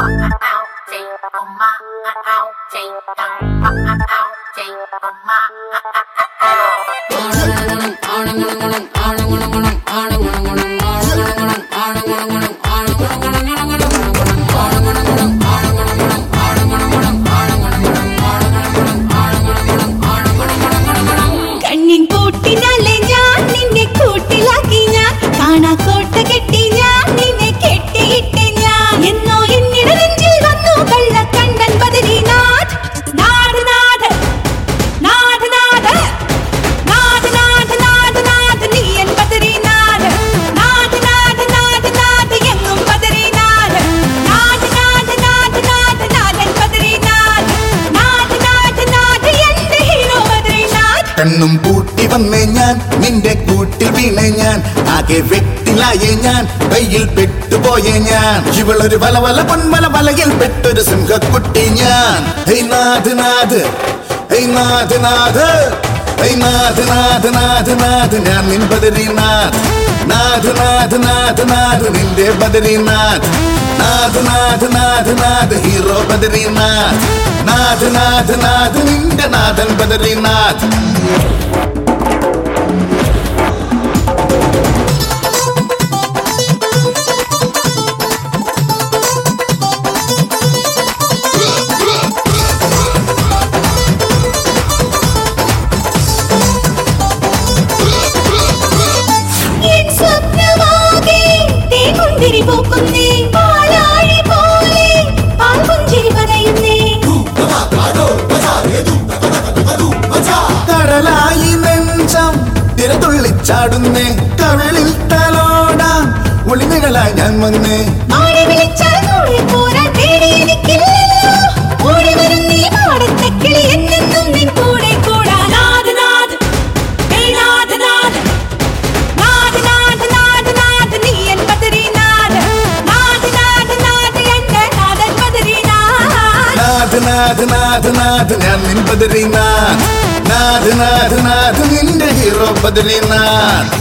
കണ്ണിൻ കൂട്ടിനാലെ ഞാൻ നിന്നെ കൂട്ടിലാക്കി ഞാൻ കാണാ കോട്ട കെട്ടി ഞാൻ നിന്നെ കെട്ടിയിട്ട് ഞാൻ എന്നോ എന്നിട നെഞ്ചിൽ വന്നു കള്ള കണ്ണൻ ബദരീനാഥ് നാട് നാട് നാട് നാട് നാട് നാട് നാട് നാട് നീ എൻ ബദരീനാഥ് നാട് നാട് നാട് നാട് എങ്ങും ബദരീനാഥ് നാട് നാട് നാട് നാട് നാടൻ ബദരീനാഥ് നാട് നാട് നാട് എന്റെ ഹീറോ ബദരീനാഥ് കണ്ണും പൂട്ടി വന്നേ ഞാൻ നിന്റെ കൂട്ടിൽ വീണേ ഞാൻ ആകെ വെട്ടിലായേ ഞാൻ കയ്യിൽ പെട്ടുപോയേ ഞാൻ ഇവളൊരു വല വല പൊൻവല വലയിൽ പെട്ടൊരു സിംഹക്കുട്ടി ഞാൻ ഹൈ നാഥ് നാഥ് ഹൈ നാഥ് നാഥ് ഹൈ നാഥ് നാഥ് നാഥ് നാഥ് ഞാൻ നിൻ ബദരീനാഥ് നാഥ് നാഥ് നാഥ് നാഥ് നിന്റെ ബദരീനാഥ് നാഥ് നാഥ് നാഥ് നാഥ് ഹീറോ ബദരീനാഥ് നാഥ് നാഥ് നാഥ് നിന്റെ നാഥൻ ബദരീനാഥ് എൻ സ്വപ്നമാകെ തേൻമുന്തിരി പൂക്കുന്നേ പാലാഴി പോലെ പാൽപുഞ്ചിരി പതയുന്നേ കടലായി നെഞ്ചം തിരതുള്ളിച്ചാടുന്നേ കവിളിൽ തലോടാൻ ഒളിമികളായി ഞാൻ വന്നേ ആരെ വിളിച്ചാൽ കൂടെ പോരാൻ പേടി എനിക്കില്ലല്ലോ ഓടി വരും നീ പാടത്തെ കിളി എന്നെന്നും നിൻ കൂടെ കൂടാ നാഥ് നാഥ് ഹേയ് നാഥ് നാഥ് നാഥ് നാഥ് നാഥ് നാഥ് നീ എൻ ബദരീനാഥ് നാഥ് നാഥ് നാഥ് എന്റെ നാഥൻ ബദരീനാഥ് നാഥ് നാഥ് നാഥ് നാഥ് ഞാൻ നിൻ ബദരീനാഥ് നാഥ് നാഥ് നാഥ് നിന്റെ ഹീറോ ബദരീനാഥ്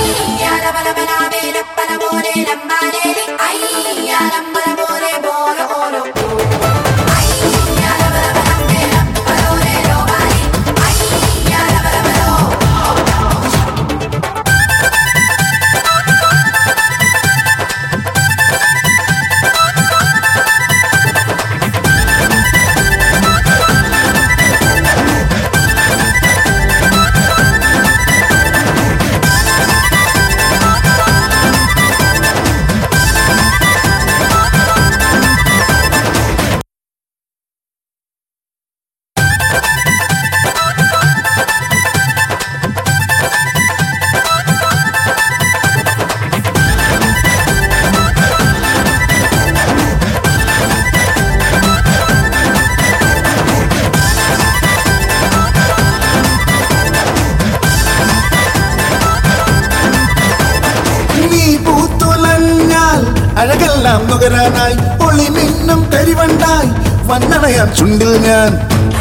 നീ പൂത്തുലഞ്ഞാൽ അഴകെല്ലാം നുകരാനായി ഒളി മിന്നും കരിവണ്ടായി വന്നണയാം ചുണ്ടിൽ ഞാൻ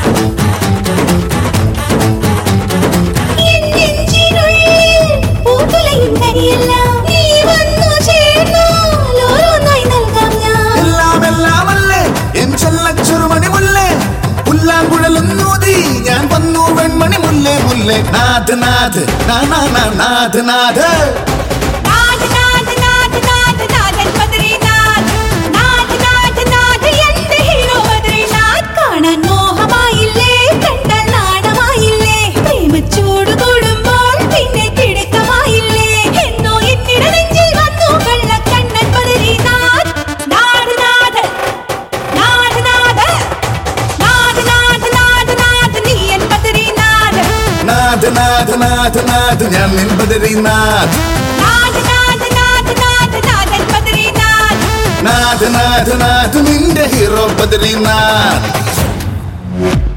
എൻ നെഞ്ചിനുള്ളിൽ പൂത്തുലയും കരിയെല്ലാം നീ വന്നു ചേർന്നാൽ ഓരോന്നായി നൽകാം ഞാൻ എല്ലാം എല്ലാമല്ലേ എൻ ചെല്ല ചെറുമണി മുല്ലേ പുല്ലാങ്കുഴലും നൂതി ഞാൻ വന്നു വെൺമണി മുല്ലേ മുല്ലേ നാഥ് നാഥ് നാ നാ നാ നാഥ് നാഥ് നാഥ് നാഥ് നാഥ് നാഥ് നാഥൻ ബദരീനാഥ് നാഥ് നാഥ് നാഥ് എന്റെ ഹീറോ ബദരീനാഥ് കാണാൻ മോഹമായില്ലേ കണ്ടാൽ നാണമായില്ലേ പ്രേമച്ചൂട് കൂടുമ്പോൾ പിന്നെ കിടക്കമായില്ലേ എന്നോ എന്നിട നെഞ്ചിൽ വന്നു കള്ളക്കണ്ണൻ ബദരീനാഥ് നാഥ് നാഥ് നാഥ് നാഥ് നാഥ് നാഥ് നാഥ് നാഥ് നീ എൻ ബദരീനാഥ് നാഥ് നാഥ് നാഥ് നാഥ് ഞാൻ നിൻ ബദരീനാഥ് നാഥ് നാഥ് നാഥ് നാഥ് നാഥൻ ബദരീനാഥ് നാഥ് നാഥ് നാഥ് നിന്റെ ഹീറോ ബദരീനാഥ്